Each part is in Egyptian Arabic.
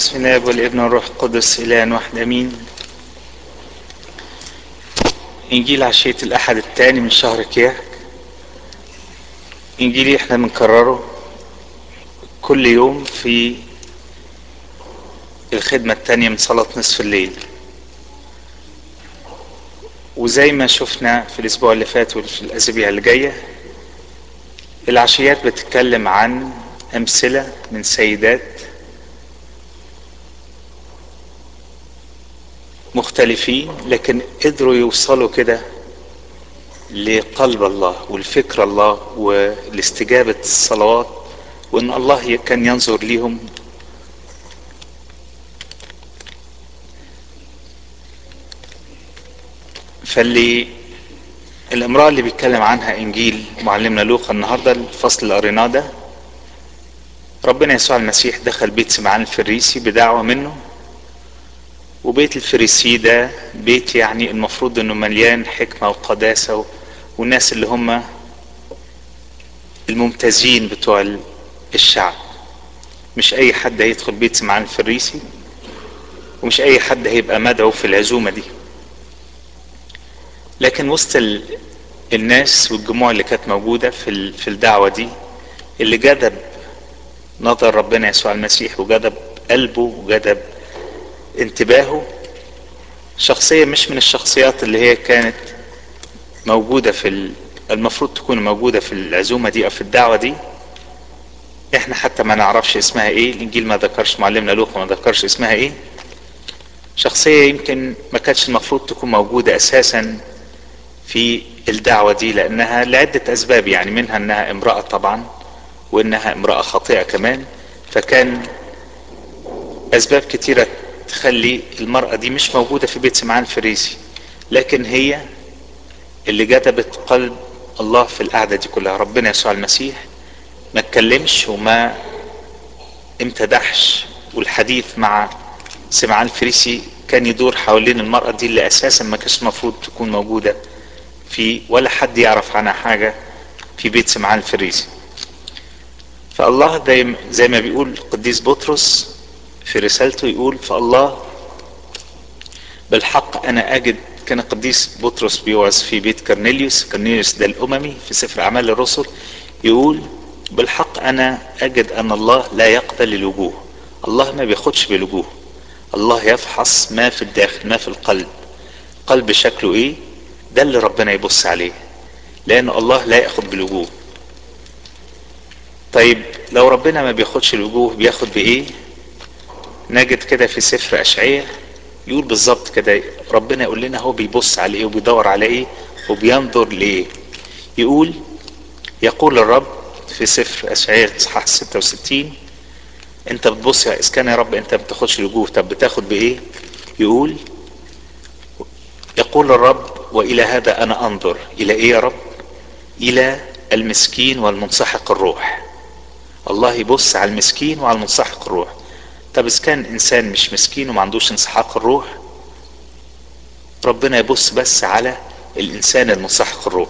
بسم الله والابن والروح القدس إله واحد أمين إنجيل عشية الأحد الثاني من شهر كياك إنجيل إحنا بنكرره كل يوم في الخدمة الثانية من صلاة نصف الليل وزي ما شفنا في الأسبوع اللي فات وفي الأسابيع اللي جاية العشيات بتتكلم عن أمثلة من سيدات مختلفين لكن قدروا يوصلوا كده لقلب الله والفكر الله والاستجابة الصلوات وان الله كان ينظر ليهم فاللي الامرأة اللي بيتكلم عنها انجيل معلمنا لوقا النهاردة الفصل اللي قريناه ده ربنا يسوع المسيح دخل بيت سمعان الفريسي بدعوة منه وبيت الفريسي ده بيت يعني المفروض انه مليان حكمة وقداسة والناس اللي هم الممتازين بتوع الشعب مش اي حد هيدخل بيت سمعان الفريسي ومش اي حد هيبقى مدعو في العزومة دي لكن وسط الناس والجموع اللي كانت موجودة في في الدعوة دي اللي جذب نظر ربنا يسوع المسيح وجذب قلبه وجذب انتباهه شخصية مش من الشخصيات اللي هي كانت موجودة في المفروض تكون موجودة في العزومة دي او في الدعوة دي احنا حتى ما نعرفش اسمها ايه الانجيل ما ذكرش معلمنا لوقا ما ذكرش اسمها ايه شخصية يمكن ما كانتش المفروض تكون موجودة اساسا في الدعوة دي لانها لعدة اسباب يعني منها انها امرأة طبعا وانها امرأة خاطئة كمان فكان اسباب كتيرة تخلي المرأة دي مش موجودة في بيت سمعان الفريسي لكن هي اللي جذبت قلب الله في القعدة دي كلها ربنا يسوع المسيح ما اتكلمش وما امتدحش والحديث مع سمعان الفريسي كان يدور حوالين المرأة دي اللي اساسا ما كانش المفروض تكون موجودة في ولا حد يعرف عنها حاجة في بيت سمعان الفريسي فالله زي, زي ما بيقول القديس بطرس في رسالته يقول فالله بالحق انا اجد كان قديس بطرس بيوعظ في بيت كرنيليوس كرنيليوس ده الاممي في سفر اعمال الرسل يقول بالحق انا اجد ان الله لا يقبل الوجوه الله ما بياخدش بالوجوه الله يفحص ما في الداخل ما في القلب قلب شكله ايه ده اللي ربنا يبص عليه لان الله لا ياخد بالوجوه طيب لو ربنا ما بياخدش الوجوه بياخد بايه نجد كده في سفر اشعية يقول بالظبط كده ربنا يقول لنا هو بيبص على ايه وبيدور على ايه وبينظر لايه يقول يقول الرب في سفر اشعية اصحاح 66 انت بتبص يا اسكان يا رب انت ما بتاخدش الوجوه طب بتاخد بايه يقول يقول الرب والى هذا انا انظر الى ايه يا رب الى المسكين والمنسحق الروح الله يبص على المسكين وعلى المنسحق الروح طب اذا كان انسان مش مسكين وما عندوش انسحاق الروح ربنا يبص بس على الانسان المنسحق الروح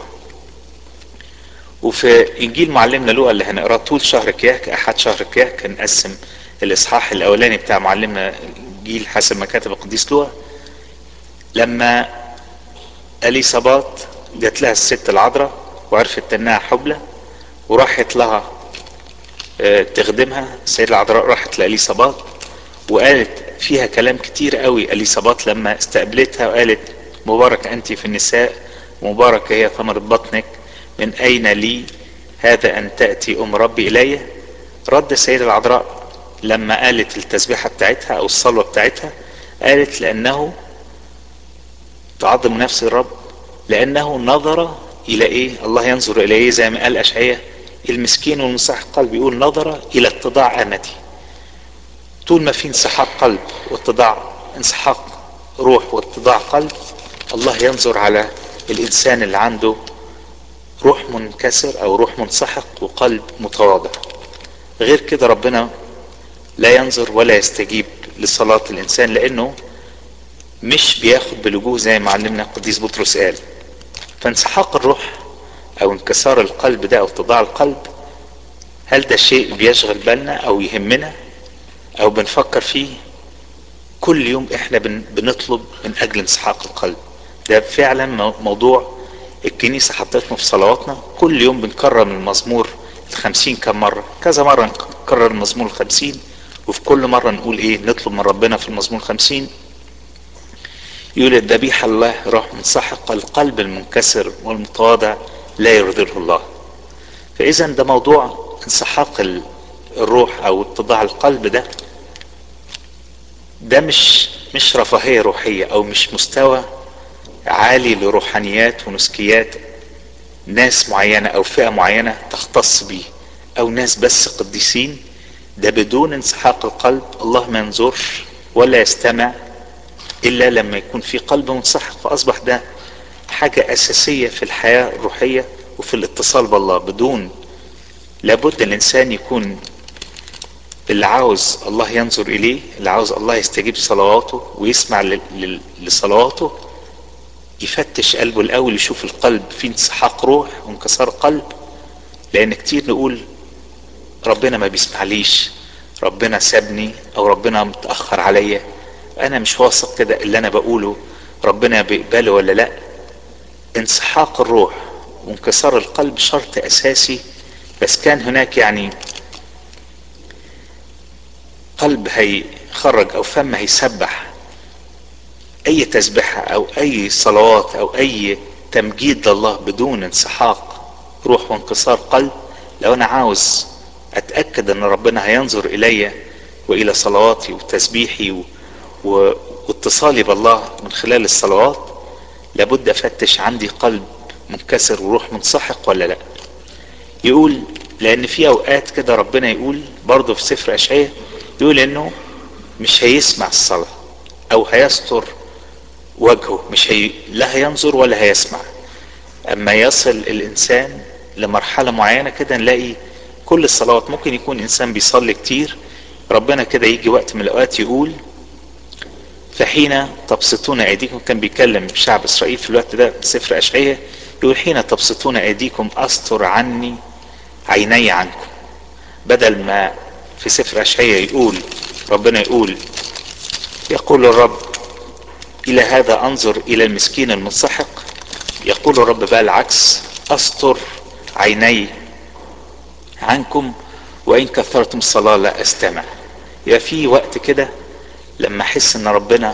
وفي انجيل معلمنا لوقا اللي هنقراه طول شهر كياك احد شهر كياك هنقسم الاصحاح الاولاني بتاع معلمنا الجيل حسب ما كتب القديس لوقا لما اليصابات جات لها الست العذراء وعرفت انها حبلى وراحت لها تخدمها السيدة العذراء راحت لأليصابات وقالت فيها كلام كتير قوي أليصابات لما استقبلتها وقالت مبارك أنت في النساء مبارك هي ثمرة بطنك من أين لي هذا أن تأتي أم ربي إلي رد السيدة العذراء لما قالت التسبيحة بتاعتها أو الصلوة بتاعتها قالت لأنه تعظم نفس الرب لأنه نظر إلى إيه الله ينظر إلى إيه زي ما قال أشعية المسكين والمنسحق قلب يقول نظر الى اتضاع امتي طول ما في انسحاق قلب واتضاع انسحاق روح واتضاع قلب الله ينظر على الانسان اللي عنده روح منكسر او روح منسحق وقلب متواضع غير كده ربنا لا ينظر ولا يستجيب لصلاة الانسان لانه مش بياخد بالوجوه زي ما علمنا القديس بطرس قال فانسحاق الروح او انكسار القلب ده او اتضاع القلب هل ده شيء بيشغل بالنا او يهمنا او بنفكر فيه كل يوم احنا بن بنطلب من اجل انسحاق القلب ده فعلا موضوع الكنيسة حطيتنا في صلواتنا كل يوم بنكرر المزمور الخمسين كم مرة كذا مرة نكرر المزمور الخمسين وفي كل مرة نقول ايه نطلب من ربنا في المزمور الخمسين يقول الذبيحة الله روح منسحق القلب المنكسر والمتواضع لا يرضيه الله فاذا ده موضوع انسحاق الروح او اتضاع القلب ده ده مش مش رفاهية روحية او مش مستوى عالي لروحانيات ونسكيات ناس معينة او فئة معينة تختص بيه او ناس بس قديسين ده بدون انسحاق القلب الله ما ينظرش ولا يستمع الا لما يكون في قلب منسحق فاصبح ده حاجة اساسية في الحياة الروحية وفي الاتصال بالله بدون لابد الانسان يكون اللي عاوز الله ينظر اليه اللي عاوز الله يستجيب صلواته ويسمع لصلواته يفتش قلبه الاول يشوف القلب فيه انسحاق روح وانكسار قلب لان كتير نقول ربنا ما بيسمعليش ربنا سابني او ربنا متاخر عليا انا مش واثق كده اللي انا بقوله ربنا بيقبله ولا لا انسحاق الروح وانكسار القلب شرط اساسي بس كان هناك يعني قلب هيخرج او فم هيسبح اي تسبحة او اي صلوات او اي تمجيد لله بدون انسحاق روح وانكسار قلب لو انا عاوز اتأكد ان ربنا هينظر الي والى صلواتي وتسبيحي و... و... واتصالي بالله من خلال الصلوات لابد افتش عندي قلب منكسر وروح منسحق ولا لا يقول لان في اوقات كده ربنا يقول برضه في سفر اشعياء يقول انه مش هيسمع الصلاة او هيستر وجهه مش هي لا هينظر ولا هيسمع اما يصل الانسان لمرحلة معينة كده نلاقي كل الصلوات ممكن يكون انسان بيصلي كتير ربنا كده يجي وقت من الاوقات يقول فحين تبسطون ايديكم كان بيكلم شعب اسرائيل في الوقت ده سفر اشعياء يقول حين تبسطون ايديكم استر عني عيني عنكم بدل ما في سفر اشعياء يقول ربنا يقول يقول الرب الى هذا انظر الى المسكين المنسحق يقول الرب بقى العكس استر عيني عنكم وان كثرتم الصلاة لا استمع يبقى في وقت كده لما احس ان ربنا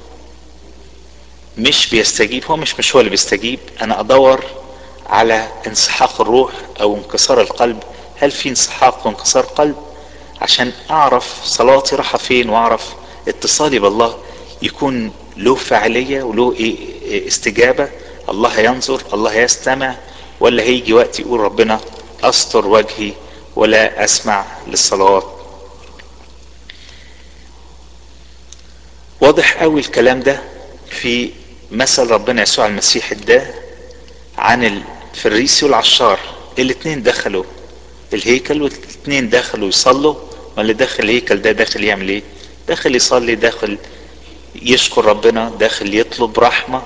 مش بيستجيب هو مش مش هو اللي بيستجيب انا ادور على انسحاق الروح او انكسار القلب هل في انسحاق وانكسار قلب عشان اعرف صلاتي رايحه فين واعرف اتصالي بالله يكون له فاعليه وله إيه استجابه الله ينظر الله يستمع ولا هيجي وقت يقول ربنا استر وجهي ولا اسمع للصلوات واضح قوي الكلام ده في مثل ربنا يسوع المسيح اداه عن الفريسي والعشار الاتنين دخلوا الهيكل والاتنين دخلوا يصلوا ما اللي داخل الهيكل ده داخل يعمل ايه داخل يصلي داخل يشكر ربنا داخل يطلب رحمة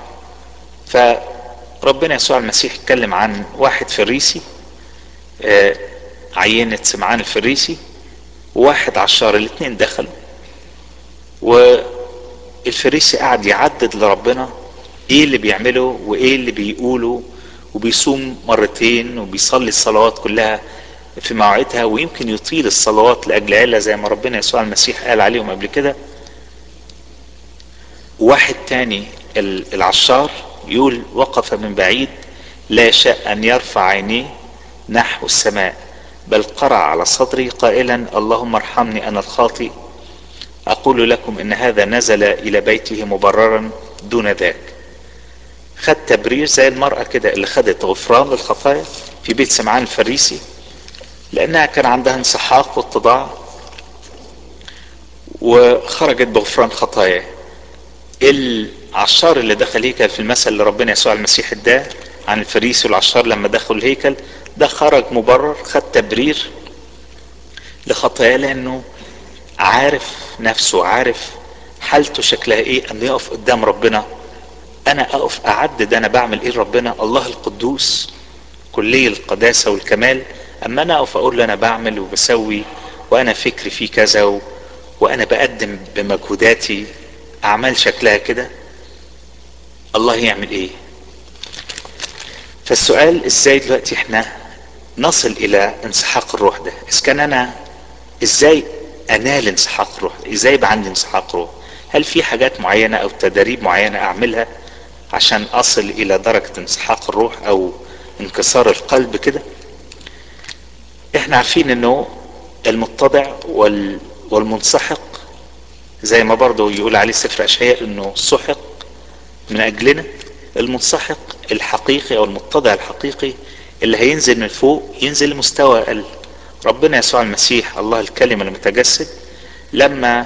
فربنا يسوع المسيح اتكلم عن واحد فريسي آه عينة سمعان الفريسي وواحد عشار الاتنين دخلوا والفريسي قعد يعدد لربنا ايه اللي بيعمله وايه اللي بيقوله وبيصوم مرتين وبيصلي الصلوات كلها في مواعيدها ويمكن يطيل الصلوات لاجل عيلة زي ما ربنا يسوع المسيح قال عليهم قبل كده واحد تاني العشار يقول وقف من بعيد لا يشاء ان يرفع عينيه نحو السماء بل قرع على صدري قائلا اللهم ارحمني انا الخاطئ اقول لكم ان هذا نزل الى بيته مبررا دون ذاك خد تبرير زي المرأة كده اللي خدت غفران للخطايا في بيت سمعان الفريسي لانها كان عندها انسحاق واتضاع وخرجت بغفران خطايا العشار اللي دخل هيكل في المثل اللي ربنا يسوع المسيح اداه عن الفريسي والعشار لما دخلوا الهيكل ده خرج مبرر خد تبرير لخطاياه لانه عارف نفسه عارف حالته شكلها ايه انه يقف قدام ربنا انا اقف اعدد انا بعمل ايه ربنا الله القدوس كلي القداسة والكمال اما انا اقف اقول له انا بعمل وبسوي وانا فكري فيه كذا و... وانا بقدم بمجهوداتي اعمال شكلها كده الله يعمل ايه فالسؤال ازاي دلوقتي احنا نصل الى انسحاق الروح ده اذا كان انا ازاي انال انسحاق الروح ازاي يبقى عندي انسحاق روح هل في حاجات معينة او تدريب معينة اعملها عشان اصل الى درجة انسحاق الروح او انكسار القلب كده احنا عارفين انه المتضع وال والمنسحق زي ما برضه يقول عليه سفر اشعياء انه سحق من اجلنا المنسحق الحقيقي او المتضع الحقيقي اللي هينزل من فوق ينزل لمستوى اقل ربنا يسوع المسيح الله الكلمة المتجسد لما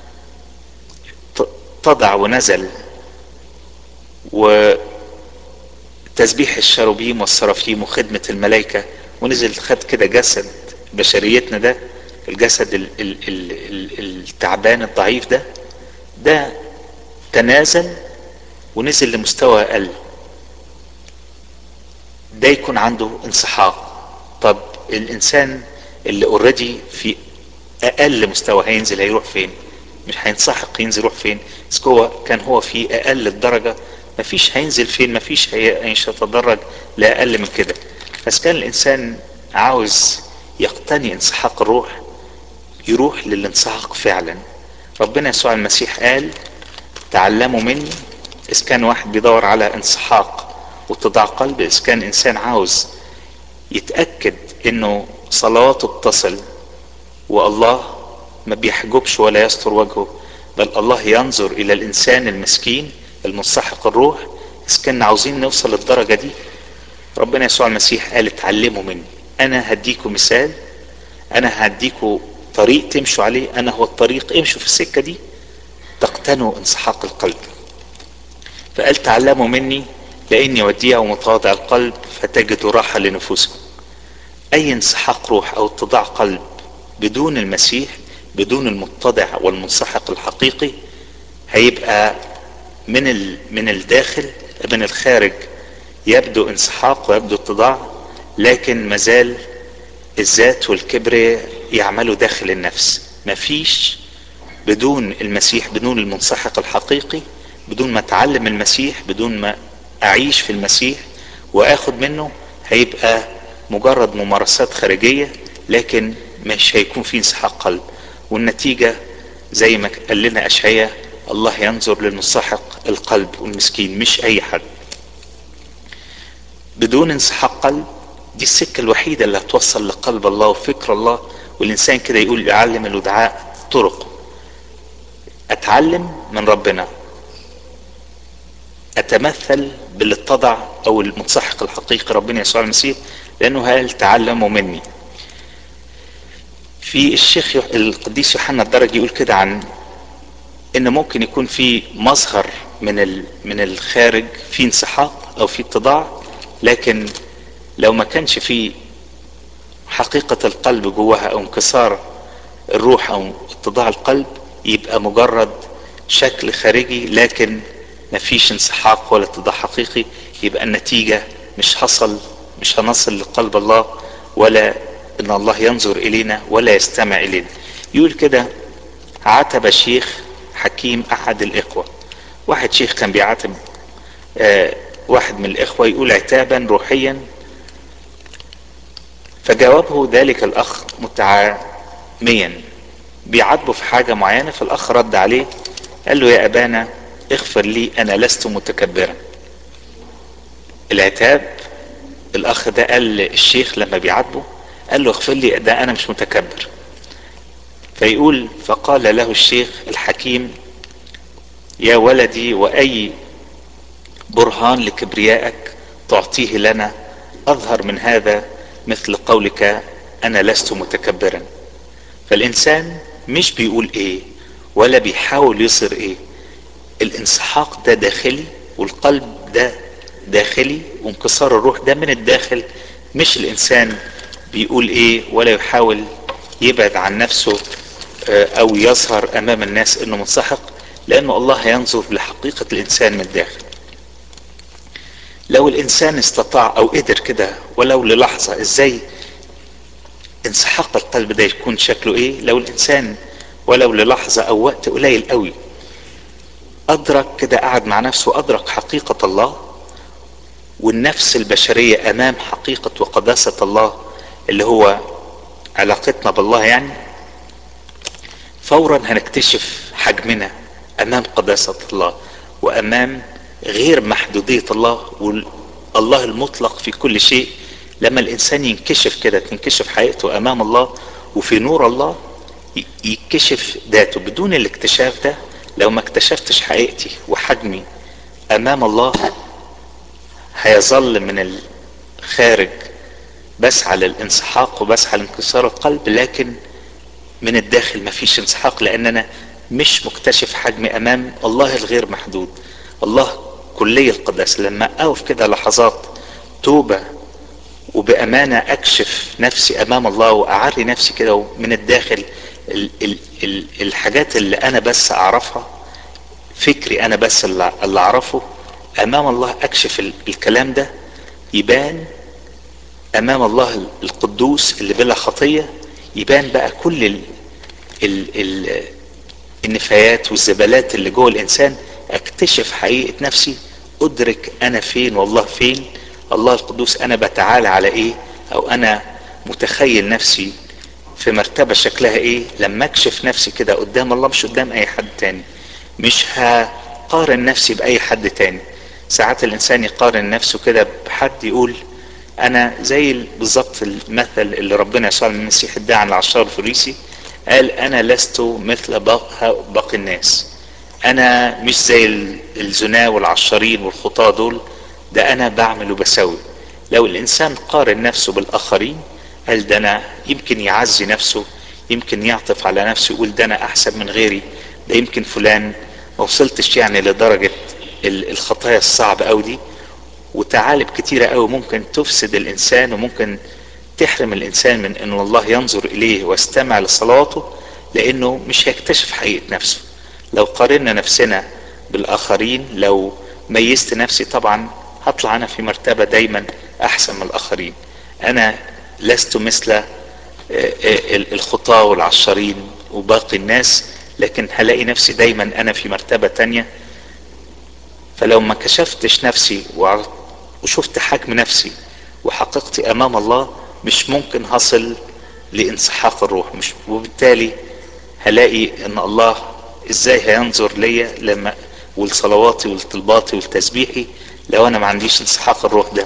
تضع ونزل وتسبيح الشروبيم والسرافيم وخدمة الملائكة ونزل خد كده جسد بشريتنا ده الجسد ال ال ال ال التعبان الضعيف ده ده تنازل ونزل لمستوى اقل ده يكون عنده انسحاق طب الانسان اللي اوريدي في اقل مستوى هينزل هيروح فين مش هينسحق ينزل يروح فين بس هو كان هو في اقل الدرجة مفيش هينزل فين مفيش مش هيتدرج لاقل من كده بس كان الانسان عاوز يقتني انسحاق الروح يروح للانسحاق فعلا ربنا يسوع المسيح قال تعلموا مني اذا كان واحد بيدور على انسحاق واتضاع قلب اذا كان انسان عاوز يتأكد انه صلواته بتصل والله ما بيحجبش ولا يستر وجهه بل الله ينظر الى الانسان المسكين المنسحق الروح اذا كنا عاوزين نوصل للدرجة دي ربنا يسوع المسيح قال اتعلموا مني انا هديكم مثال انا هديكم طريق تمشوا عليه انا هو الطريق امشوا في السكة دي تقتنوا انسحاق القلب فقال تعلموا مني لاني وديع ومتواضع القلب فتجدوا راحة لنفوسكم اي انسحاق روح او اتضاع قلب بدون المسيح بدون المتضع والمنسحق الحقيقي هيبقى من من الداخل من الخارج يبدو انسحاق ويبدو اتضاع لكن مازال الذات والكبر يعملوا داخل النفس مفيش بدون المسيح بدون المنسحق الحقيقي بدون ما اتعلم المسيح بدون ما اعيش في المسيح واخد منه هيبقى مجرد ممارسات خارجية لكن مش هيكون في انسحاق قلب والنتيجة زي ما قال لنا اشعياء الله ينظر للمنسحق القلب والمسكين مش اي حد بدون انسحاق قلب دي السكة الوحيدة اللي هتوصل لقلب الله وفكر الله والانسان كده يقول يعلم الودعاء طرق اتعلم من ربنا اتمثل بالاتضع او المنسحق الحقيقي ربنا يسوع المسيح لانه قال تعلموا مني في الشيخ القديس يوحنا الدرجي يقول كده عن ان ممكن يكون في مظهر من من الخارج في انسحاق او في اتضاع لكن لو ما كانش في حقيقة القلب جواها او انكسار الروح او اتضاع القلب يبقى مجرد شكل خارجي لكن ما فيش انسحاق ولا اتضاع حقيقي يبقى النتيجة مش حصل مش هنصل لقلب الله ولا ان الله ينظر الينا ولا يستمع الينا يقول كده عاتب شيخ حكيم احد الاخوة واحد شيخ كان بيعاتب آه واحد من الاخوة يقول عتابا روحيا فجاوبه ذلك الاخ متعاميا بيعاتبه في حاجة معينة فالاخ رد عليه قال له يا ابانا اغفر لي انا لست متكبرا العتاب الاخ ده قال للشيخ لما بيعاتبه قال له اغفر لي ده انا مش متكبر فيقول فقال له الشيخ الحكيم يا ولدي واي برهان لكبريائك تعطيه لنا اظهر من هذا مثل قولك انا لست متكبرا فالانسان مش بيقول ايه ولا بيحاول يصير ايه الانسحاق ده داخلي والقلب ده داخلي وانكسار الروح ده من الداخل مش الانسان بيقول ايه ولا يحاول يبعد عن نفسه او يظهر امام الناس انه منسحق لانه الله ينظر لحقيقة الانسان من الداخل لو الانسان استطاع او قدر كده ولو للحظة ازاي انسحاق القلب ده يكون شكله ايه لو الانسان ولو للحظة او وقت قليل قوي ادرك كده قعد مع نفسه ادرك حقيقة الله والنفس البشرية امام حقيقة وقداسة الله اللي هو علاقتنا بالله يعني فورا هنكتشف حجمنا امام قداسة الله وامام غير محدودية الله والله المطلق في كل شيء لما الانسان ينكشف كده تنكشف حقيقته امام الله وفي نور الله يكشف ذاته بدون الاكتشاف ده لو ما اكتشفتش حقيقتي وحجمي امام الله هيظل من الخارج بسعى للانسحاق وبسعى لانكسار القلب لكن من الداخل مفيش انسحاق لان انا مش مكتشف حجمي امام الله الغير محدود الله كلية القداسة لما اقف كده لحظات توبة وبأمانة اكشف نفسي امام الله واعري نفسي كده من الداخل ال ال ال الحاجات اللي انا بس اعرفها فكري انا بس اللي اعرفه امام الله اكشف الكلام ده يبان امام الله القدوس اللي بلا خطية يبان بقى كل ال ال ال النفايات والزبالات اللي جوه الانسان اكتشف حقيقة نفسي ادرك انا فين والله فين الله القدوس انا بتعالى على ايه او انا متخيل نفسي في مرتبة شكلها ايه لما اكشف نفسي كده قدام الله مش قدام اي حد تاني مش هقارن نفسي باي حد تاني ساعات الانسان يقارن نفسه كده بحد يقول انا زي بالظبط المثل اللي ربنا يسوع المسيح اداه عن العشار الفريسي قال انا لست مثل باقي الناس انا مش زي الزنا والعشارين والخطاة دول ده انا بعمل وبسوي لو الانسان قارن نفسه بالاخرين قال ده انا يمكن يعزي نفسه يمكن يعطف على نفسه يقول ده انا احسن من غيري ده يمكن فلان ما وصلتش يعني لدرجة الخطايا الصعبة قوي دي وتعالب كتيرة قوي ممكن تفسد الانسان وممكن تحرم الانسان من ان الله ينظر اليه واستمع لصلاته لانه مش هيكتشف حقيقة نفسه لو قارنا نفسنا بالاخرين لو ميزت نفسي طبعا هطلع انا في مرتبة دايما احسن من الاخرين انا لست مثل الخطاة والعشارين وباقي الناس لكن هلاقي نفسي دايما انا في مرتبة تانية فلو ما كشفتش نفسي وشفت حجم نفسي وحقيقتي امام الله مش ممكن هصل لانسحاق الروح مش وبالتالي هلاقي ان الله ازاي هينظر ليا لما ولصلواتي ولطلباتي ولتسبيحي لو انا ما عنديش انسحاق الروح ده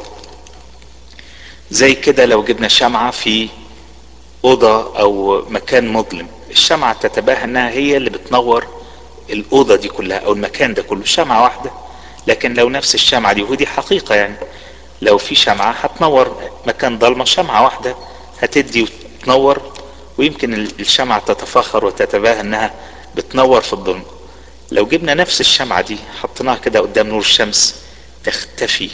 زي كده لو جبنا شمعة في اوضة او مكان مظلم الشمعة تتباهى انها هي اللي بتنور الاوضة دي كلها او المكان ده كله شمعة واحدة لكن لو نفس الشمعة دي ودي حقيقة يعني لو في شمعة هتنور مكان ضلمة شمعة واحدة هتدي وتنور ويمكن الشمعة تتفاخر وتتباهى انها بتنور في الظلم لو جبنا نفس الشمعة دي حطيناها كده قدام نور الشمس تختفي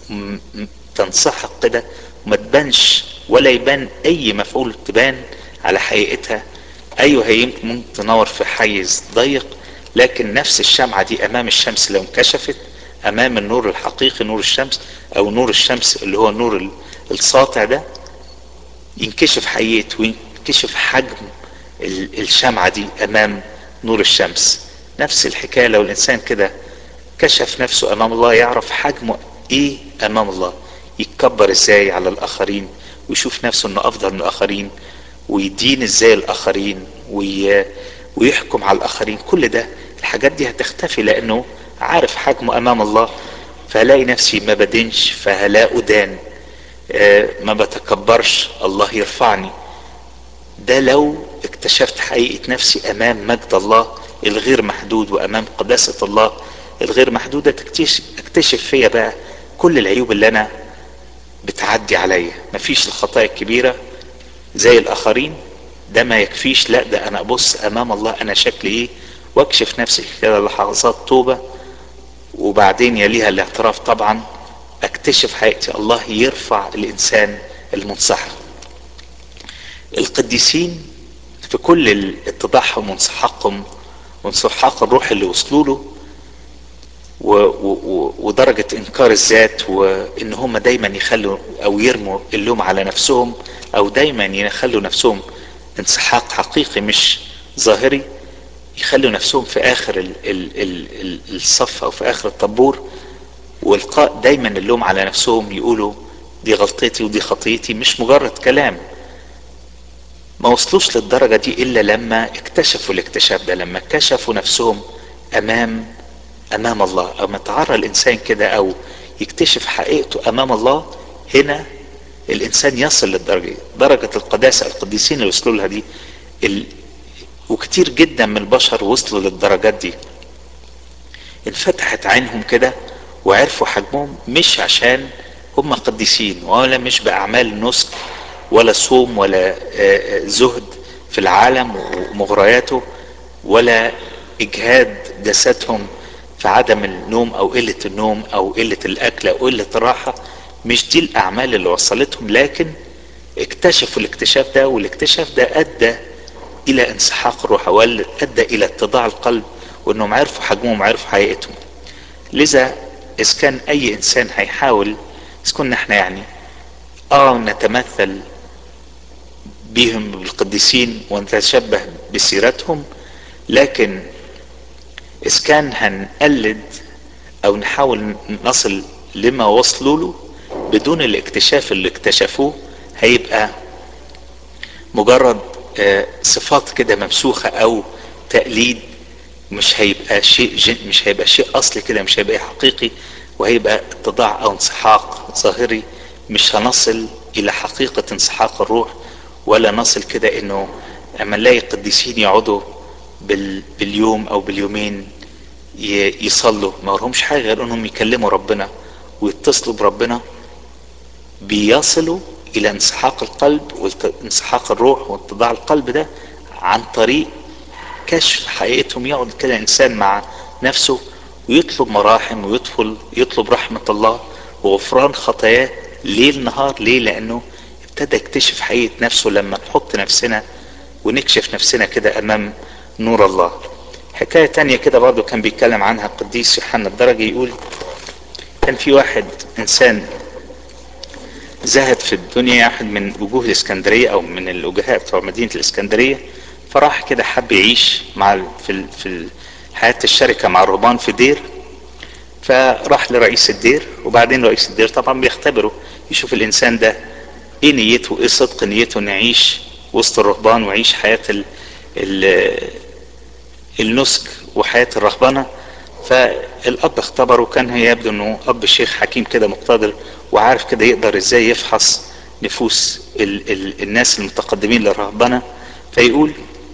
تنسحق كده وما تبانش ولا يبان اي مفعول تبان على حقيقتها ايوه هي يمكن تنور في حيز ضيق لكن نفس الشمعة دي امام الشمس لو انكشفت امام النور الحقيقي نور الشمس او نور الشمس اللي هو النور الساطع ده ينكشف حقيقة وينكشف حجم الشمعة دي امام نور الشمس نفس الحكاية لو الانسان كده كشف نفسه امام الله يعرف حجمه ايه امام الله يتكبر ازاي على الاخرين ويشوف نفسه انه افضل من الاخرين ويدين ازاي الاخرين وي... ويحكم على الاخرين كل ده الحاجات دي هتختفي لانه عارف حجمه امام الله فهلاقي نفسي ما بدينش فهلا ادان آه ما بتكبرش الله يرفعني ده لو اكتشفت حقيقة نفسي امام مجد الله الغير محدود وامام قداسة الله الغير محدودة تكتشف اكتشف فيا بقى كل العيوب اللي انا بتعدي عليا مفيش الخطايا الكبيرة زي الاخرين ده ما يكفيش لا ده انا ابص امام الله انا شكلي ايه واكشف نفسي كده لحظات توبة وبعدين يليها الاعتراف طبعا اكتشف حقيقتي الله يرفع الانسان المنسحق القديسين في كل اتضاعهم وانسحاقهم وانسحاق الروح اللي وصلوا له و و ودرجة انكار الذات وان هم دايما يخلوا او يرموا اللوم على نفسهم او دايما يخلوا نفسهم انسحاق حقيقي مش ظاهري يخلوا نفسهم في اخر ال ال ال ال الصف او في اخر الطابور والقاء دايما اللوم على نفسهم يقولوا دي غلطتي ودي خطيتي مش مجرد كلام ما وصلوش للدرجة دي الا لما اكتشفوا الاكتشاف ده لما كشفوا نفسهم امام امام الله او ما تعرى الانسان كده او يكتشف حقيقته امام الله هنا الانسان يصل للدرجة دي درجة القداسة القديسين اللي وصلوا لها دي ال... وكتير جدا من البشر وصلوا للدرجات دي انفتحت عينهم كده وعرفوا حجمهم مش عشان هم قديسين ولا مش بأعمال نسك ولا صوم ولا زهد في العالم ومغرياته ولا إجهاد جسدهم في عدم النوم أو قلة النوم أو قلة الأكل أو قلة الراحة مش دي الأعمال اللي وصلتهم لكن اكتشفوا الاكتشاف ده والاكتشاف ده أدى إلى انسحاق الروح وأدى إلى اتضاع القلب وإنهم عرفوا حجمهم وعرفوا حقيقتهم لذا إذا كان أي إنسان هيحاول إذا كنا إحنا يعني آه نتمثل بهم بالقديسين ونتشبه بسيرتهم لكن إذا كان هنقلد أو نحاول نصل لما وصلوا له بدون الاكتشاف اللي اكتشفوه هيبقى مجرد صفات كده ممسوخة أو تقليد مش هيبقى شيء مش هيبقى شيء أصلي كده مش هيبقى حقيقي وهيبقى اتضاع أو انسحاق ظاهري مش هنصل إلى حقيقة انسحاق الروح ولا نصل كده إنه أما نلاقي قديسين يقعدوا بال باليوم أو باليومين يصلوا ما لهمش حاجة غير إنهم يكلموا ربنا ويتصلوا بربنا بيصلوا الى انسحاق القلب وانسحاق الروح واتضاع القلب ده عن طريق كشف حقيقتهم يقعد كده انسان مع نفسه ويطلب مراحم ويدخل يطلب رحمة الله وغفران خطاياه ليل نهار ليه لانه ابتدى يكتشف حقيقة نفسه لما نحط نفسنا ونكشف نفسنا كده امام نور الله حكاية تانية كده برضو كان بيتكلم عنها القديس يوحنا الدرجي يقول كان في واحد انسان زهد في الدنيا واحد من وجوه الاسكندرية او من الوجهاء بتوع مدينة الاسكندرية فراح كده حب يعيش مع في في حياة الشركة مع الرهبان في دير فراح لرئيس الدير وبعدين رئيس الدير طبعا بيختبره يشوف الانسان ده ايه نيته ايه صدق نيته انه يعيش وسط الرهبان ويعيش حياة ال ال النسك وحياة الرهبنة فالاب اختبره كان يبدو انه اب شيخ حكيم كده مقتدر وعارف كده يقدر ازاي يفحص نفوس ال ال الناس المتقدمين للرهبنة فيقول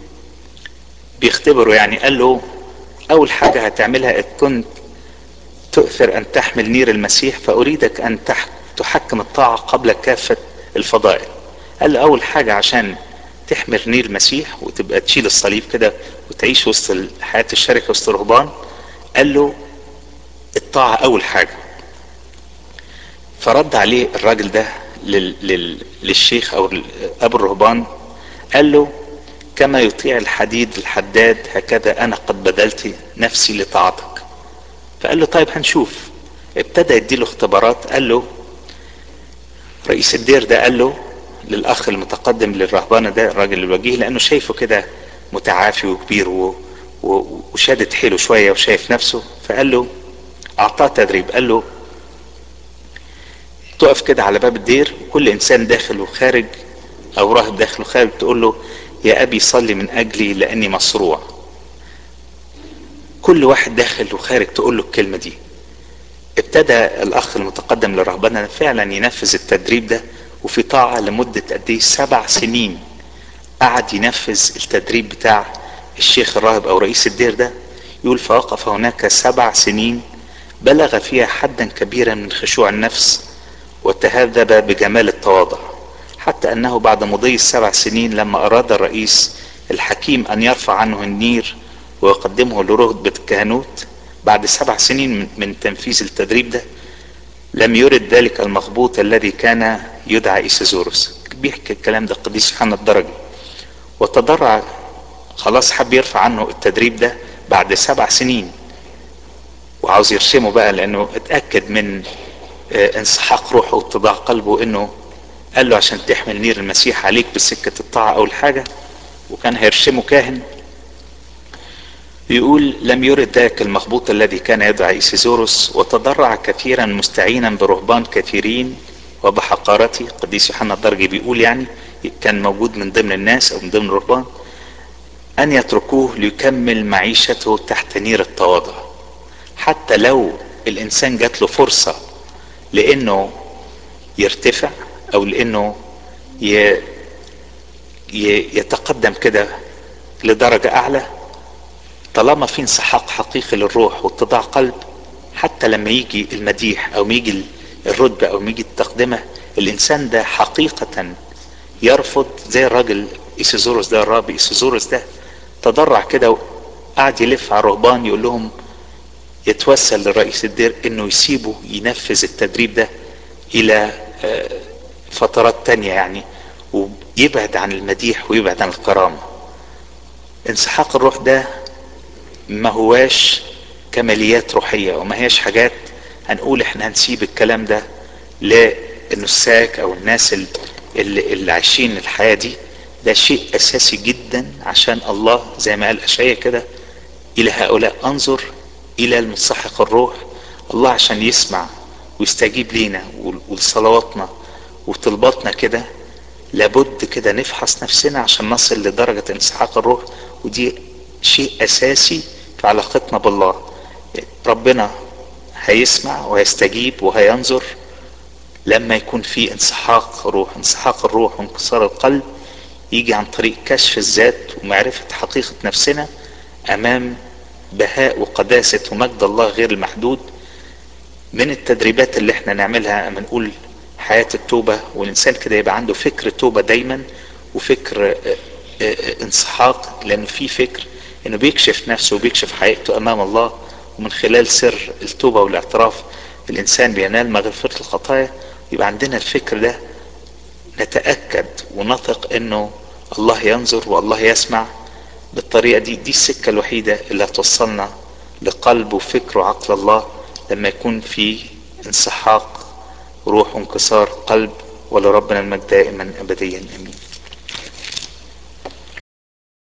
بيختبره يعني قال له اول حاجة هتعملها ان كنت تؤثر ان تحمل نير المسيح فاريدك ان تحكم الطاعة قبل كافة الفضائل قال له اول حاجة عشان تحمل نير المسيح وتبقى تشيل الصليب كده وتعيش وسط حياة الشركة وسط الرهبان قال له الطاعة اول حاجة فرد عليه الراجل ده لل... لل... للشيخ او ابو الرهبان قال له كما يطيع الحديد الحداد هكذا انا قد بذلت نفسي لطاعتك فقال له طيب هنشوف ابتدى يديله اختبارات قال له رئيس الدير ده قال له للاخ المتقدم للرهبانه ده الراجل الوجيه لانه شايفه كده متعافي وكبير و... و... وشادد حيله شويه وشايف نفسه فقال له اعطاه تدريب قال له تقف كده على باب الدير كل انسان داخل وخارج او راهب داخل وخارج تقول له يا ابي صلي من اجلي لاني مصروع كل واحد داخل وخارج تقول له الكلمه دي ابتدى الاخ المتقدم للرهبنه فعلا ينفذ التدريب ده وفي طاعه لمده قد ايه سبع سنين قعد ينفذ التدريب بتاع الشيخ الراهب او رئيس الدير ده يقول فوقف هناك سبع سنين بلغ فيها حدا كبيرا من خشوع النفس وتهذب بجمال التواضع حتى انه بعد مضي السبع سنين لما اراد الرئيس الحكيم ان يرفع عنه النير ويقدمه لرهبة الكهنوت بعد سبع سنين من تنفيذ التدريب ده لم يرد ذلك المخبوط الذي كان يدعى إيسيزوروس بيحكي الكلام ده القديس يوحنا الدرجي وتضرع خلاص حب يرفع عنه التدريب ده بعد سبع سنين وعاوز يرسمه بقى لانه اتأكد من انسحاق روحه واتضاع قلبه انه قال له عشان تحمل نير المسيح عليك بسكة الطاعة اول حاجة وكان هيرسمه كاهن بيقول لم يرد ذاك المخبوط الذي كان يدعى إيسيزوروس وتضرع كثيرا مستعينا برهبان كثيرين وبحقارته قديس يوحنا الدرجي بيقول يعني كان موجود من ضمن الناس او من ضمن الرهبان ان يتركوه ليكمل معيشته تحت نير التواضع حتى لو الانسان جات له فرصة لانه يرتفع او لانه ي... ي... يتقدم كده لدرجة اعلى طالما في انسحاق حقيقي للروح واتضاع قلب حتى لما يجي المديح او يجي الرتبة او يجي التقدمة الانسان ده حقيقة يرفض زي الراجل ايسيزوروس ده الرابي ايسيزوروس ده تضرع كده وقعد يلف على الرهبان يقول لهم يتوسل لرئيس الدير انه يسيبه ينفذ التدريب ده الى فترات تانية يعني ويبعد عن المديح ويبعد عن الكرامة انسحاق الروح ده ما هواش كماليات روحية وما هياش حاجات هنقول احنا هنسيب الكلام ده للنساك او الناس اللي, اللي عايشين الحياة دي ده شيء اساسي جدا عشان الله زي ما قال اشعيا كده الى هؤلاء انظر الى المنسحق الروح الله عشان يسمع ويستجيب لينا ولصلواتنا وطلباتنا كده لابد كده نفحص نفسنا عشان نصل لدرجة انسحاق الروح ودي شيء اساسي في علاقتنا بالله ربنا هيسمع وهيستجيب وهينظر لما يكون في انسحاق روح انسحاق الروح وانكسار القلب يجي عن طريق كشف الذات ومعرفة حقيقة نفسنا امام بهاء وقداسة ومجد الله غير المحدود من التدريبات اللي احنا نعملها اما نقول حياة التوبة والانسان كده يبقى عنده فكر توبة دايما وفكر انسحاق لانه في فكر انه بيكشف نفسه وبيكشف حقيقته امام الله ومن خلال سر التوبة والاعتراف الانسان بينال مغفرة الخطايا يبقى عندنا الفكر ده نتأكد ونثق انه الله ينظر والله يسمع بالطريقة دي دي السكة الوحيدة اللي هتوصلنا لقلب وفكر وعقل الله لما يكون في انسحاق روح وانكسار قلب ولربنا المجد دائما ابديا امين